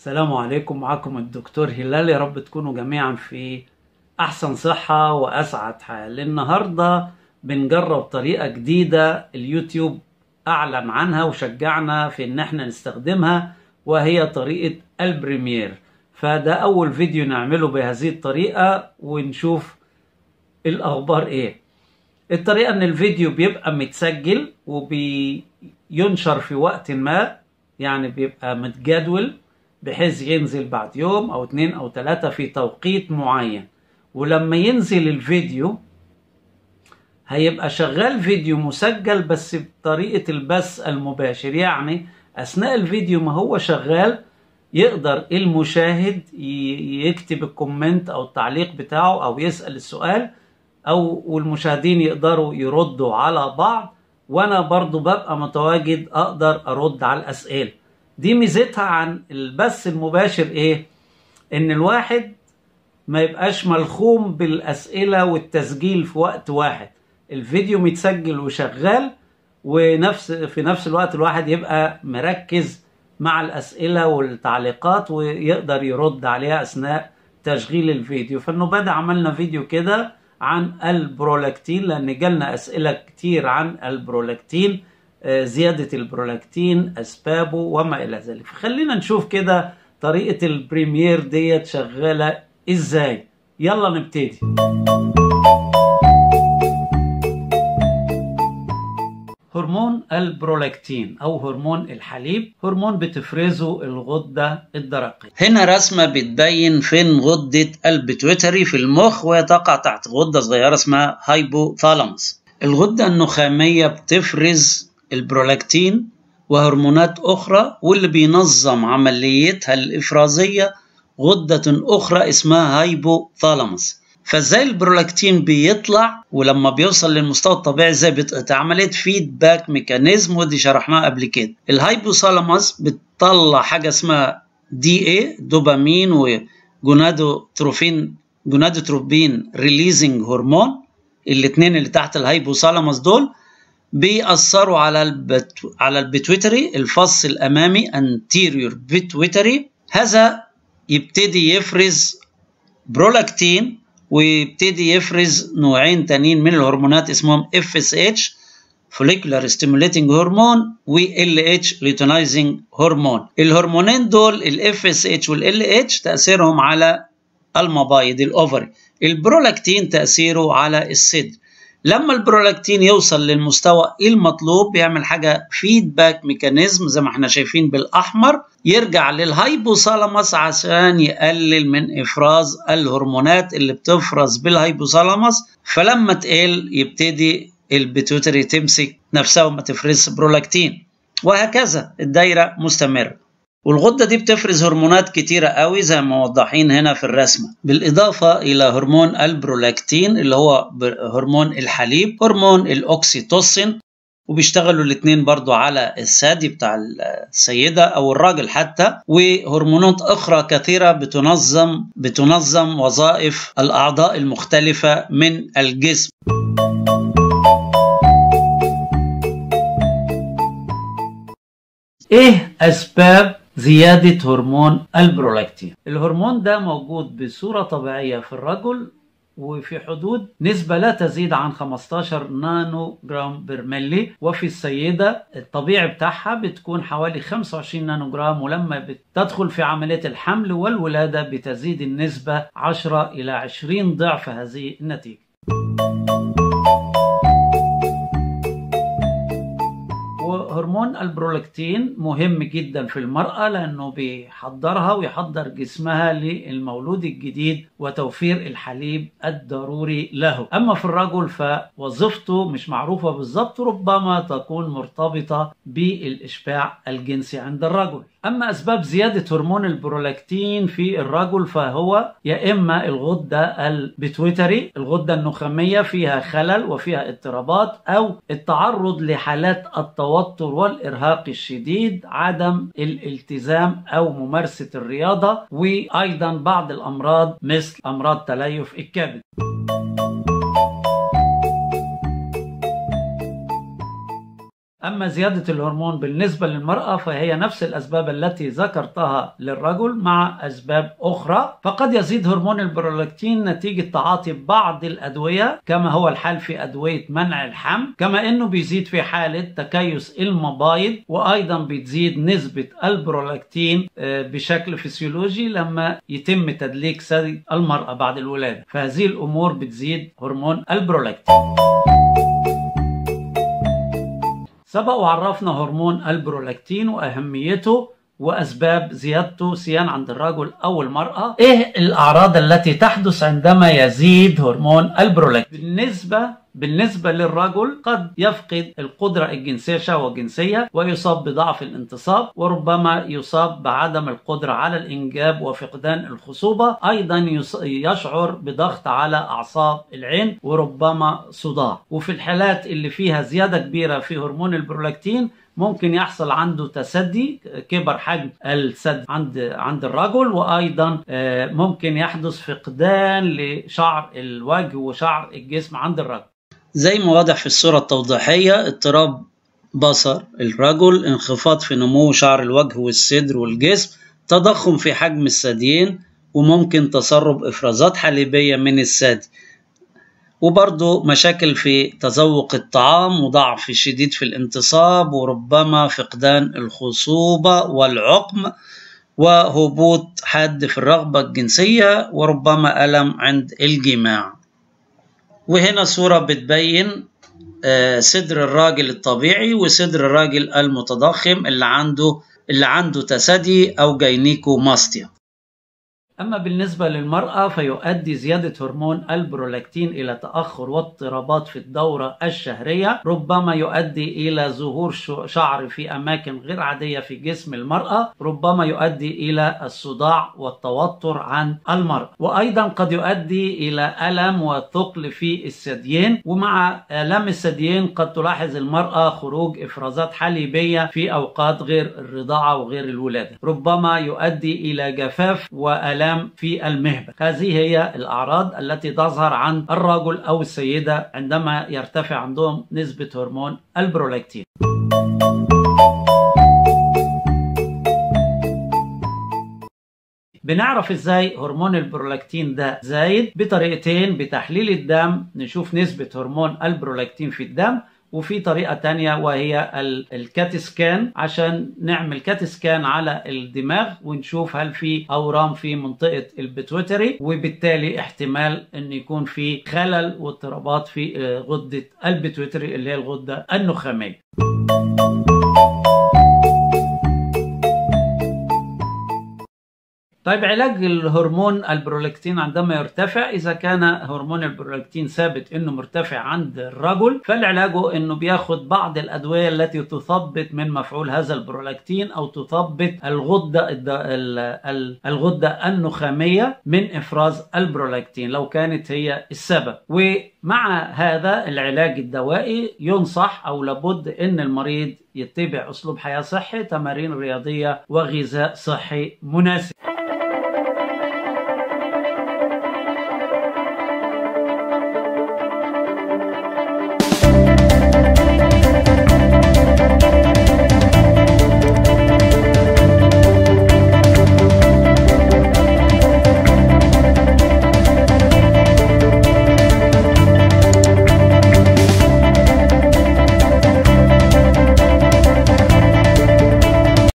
السلام عليكم معكم الدكتور هلال يا رب تكونوا جميعا في احسن صحة واسعد حال النهاردة بنجرب طريقة جديدة اليوتيوب اعلن عنها وشجعنا في ان احنا نستخدمها وهي طريقة البريمير فده اول فيديو نعمله بهذه الطريقة ونشوف الاخبار ايه الطريقة ان الفيديو بيبقى متسجل وبينشر في وقت ما يعني بيبقى متجدول بحيث ينزل بعد يوم او اتنين او تلاتة في توقيت معين ولما ينزل الفيديو هيبقى شغال فيديو مسجل بس بطريقة البث المباشر يعني اثناء الفيديو ما هو شغال يقدر المشاهد يكتب الكومنت او التعليق بتاعه او يسأل السؤال او والمشاهدين يقدروا يردوا على بعض وانا برضو ببقى متواجد اقدر ارد على الاسئله دي ميزتها عن البث المباشر ايه ان الواحد ما يبقاش ملخوم بالاسئله والتسجيل في وقت واحد الفيديو متسجل وشغال ونفس في نفس الوقت الواحد يبقى مركز مع الاسئله والتعليقات ويقدر يرد عليها اثناء تشغيل الفيديو فانه بدا عملنا فيديو كده عن البرولاكتين لان جالنا اسئله كتير عن البرولاكتين زياده البرولاكتين اسبابه وما الى ذلك فخلينا نشوف كده طريقه البريمير ديت شغاله ازاي يلا نبتدي هرمون البرولاكتين او هرمون الحليب هرمون بتفرزه الغده الدرقيه هنا رسمة بتبين فين غدة البيتويتري في المخ وهي تقع تحت غدة صغيرة اسمها هايبوثالاموس الغدة النخامية بتفرز البرولاكتين وهرمونات أخرى واللي بينظم عمليتها الإفرازية غدة أخرى اسمها هايبوثالاموس فازاي البرولاكتين بيطلع ولما بيوصل للمستوى الطبيعي ازاي بيتقطع عمليه فيدباك ميكانيزم ودي شرحناها قبل كده الهايبوثالاموس بتطلع حاجه اسمها دي اي دوبامين وجونادوتروفين جونادوتروبين ريليزنج هرمون الاثنين اللي تحت الهايبوثالاموس دول بيأثروا على البت... على البيتويتري الفص الامامي anterior بيتويتري هذا يبتدي يفرز برولاكتين ويبتدي يفرز نوعين تانيين من الهرمونات اسمهم FSH follicular stimulating hormone و LH luteinizing hormone الهرمونين دول ال FSH وال LH تأثيرهم على المبايض الأوفري البرولاكتين تأثيره على الصدر لما البرولاكتين يوصل للمستوى المطلوب بيعمل حاجه فيدباك ميكانيزم زي ما احنا شايفين بالاحمر يرجع للهايبوثالاموس عشان يقلل من افراز الهرمونات اللي بتفرز بالهايبوثالاموس فلما تقل يبتدي البيتوتري تمسك نفسها وما تفرز برولاكتين وهكذا الدايره مستمره والغدة دي بتفرز هرمونات كتيرة قوي زي ما موضحين هنا في الرسمة بالإضافة إلى هرمون البرولاكتين اللي هو هرمون الحليب هرمون الأوكسيتوسين وبيشتغلوا الاثنين برضو على الثدي بتاع السيدة أو الراجل حتى وهرمونات أخرى كثيرة بتنظم بتنظم وظائف الأعضاء المختلفة من الجسم ايه اسباب زيادة هرمون البرولاكتين الهرمون ده موجود بصورة طبيعية في الرجل وفي حدود نسبة لا تزيد عن 15 نانو جرام برملي وفي السيدة الطبيعي بتاعها بتكون حوالي 25 نانو جرام ولما بتدخل في عملية الحمل والولادة بتزيد النسبة 10 إلى 20 ضعف هذه النتيجة هرمون البرولاكتين مهم جدا في المرأة لأنه بيحضرها ويحضر جسمها للمولود الجديد وتوفير الحليب الضروري له أما في الرجل فوظيفته مش معروفة بالضبط ربما تكون مرتبطة بالإشباع الجنسي عند الرجل أما أسباب زيادة هرمون البرولاكتين في الرجل فهو يا إما الغدة البيتويتري الغدة النخامية فيها خلل وفيها اضطرابات أو التعرض لحالات التوتر والإرهاق الشديد عدم الالتزام أو ممارسة الرياضة وأيضا بعض الأمراض مثل أمراض تليف الكبد أما زيادة الهرمون بالنسبة للمرأة فهي نفس الأسباب التي ذكرتها للرجل مع أسباب أخرى فقد يزيد هرمون البرولاكتين نتيجة تعاطي بعض الأدوية كما هو الحال في أدوية منع الحمل كما أنه بيزيد في حالة تكيس المبايض وأيضا بتزيد نسبة البرولاكتين بشكل فسيولوجي لما يتم تدليك ثدي المرأة بعد الولادة فهذه الأمور بتزيد هرمون البرولاكتين سبق وعرفنا هرمون البرولاكتين واهميته واسباب زيادته سيان عند الرجل او المراه ايه الاعراض التي تحدث عندما يزيد هرمون البرولاكتين بالنسبه بالنسبة للرجل قد يفقد القدرة الجنسية شهوة جنسية ويصاب بضعف الانتصاب وربما يصاب بعدم القدرة على الإنجاب وفقدان الخصوبة أيضا يشعر بضغط على أعصاب العين وربما صداع وفي الحالات اللي فيها زيادة كبيرة في هرمون البرولاكتين ممكن يحصل عنده تسدي كبر حجم السد عند عند الرجل وايضا ممكن يحدث فقدان لشعر الوجه وشعر الجسم عند الرجل زي ما واضح في الصورة التوضيحية اضطراب بصر الرجل انخفاض في نمو شعر الوجه والصدر والجسم تضخم في حجم الثديين وممكن تسرب افرازات حليبية من الثدي وبرضه مشاكل في تذوق الطعام وضعف شديد في الانتصاب وربما فقدان الخصوبة والعقم وهبوط حاد في الرغبة الجنسية وربما ألم عند الجماع وهنا صورة بتبين صدر الراجل الطبيعي وصدر الراجل المتضخم اللي عنده اللي عنده تسدي أو جاينيكو ماستيا أما بالنسبة للمرأة فيؤدي زيادة هرمون البرولاكتين إلى تأخر واضطرابات في الدورة الشهرية ربما يؤدي إلى ظهور شعر في أماكن غير عادية في جسم المرأة ربما يؤدي إلى الصداع والتوتر عن المرأة وأيضا قد يؤدي إلى ألم وثقل في الثديين ومع آلام الثديين قد تلاحظ المرأة خروج إفرازات حليبية في أوقات غير الرضاعة وغير الولادة ربما يؤدي إلى جفاف وألام الآلام في المهبل هذه هي الأعراض التي تظهر عند الرجل أو السيدة عندما يرتفع عندهم نسبة هرمون البرولاكتين بنعرف ازاي هرمون البرولاكتين ده زايد بطريقتين بتحليل الدم نشوف نسبة هرمون البرولاكتين في الدم وفي طريقة تانية وهي الكات سكان عشان نعمل كات سكان على الدماغ ونشوف هل في أورام في منطقة البتويتري وبالتالي احتمال أن يكون في خلل واضطرابات في غدة البتويتري اللي هي الغدة النخامية طيب علاج الهرمون البرولاكتين عندما يرتفع اذا كان هرمون البرولاكتين ثابت انه مرتفع عند الرجل فالعلاج انه بياخد بعض الادويه التي تثبط من مفعول هذا البرولاكتين او تثبط الغده الغده النخاميه من افراز البرولاكتين لو كانت هي السبب ومع هذا العلاج الدوائي ينصح او لابد ان المريض يتبع اسلوب حياه صحي تمارين رياضيه وغذاء صحي مناسب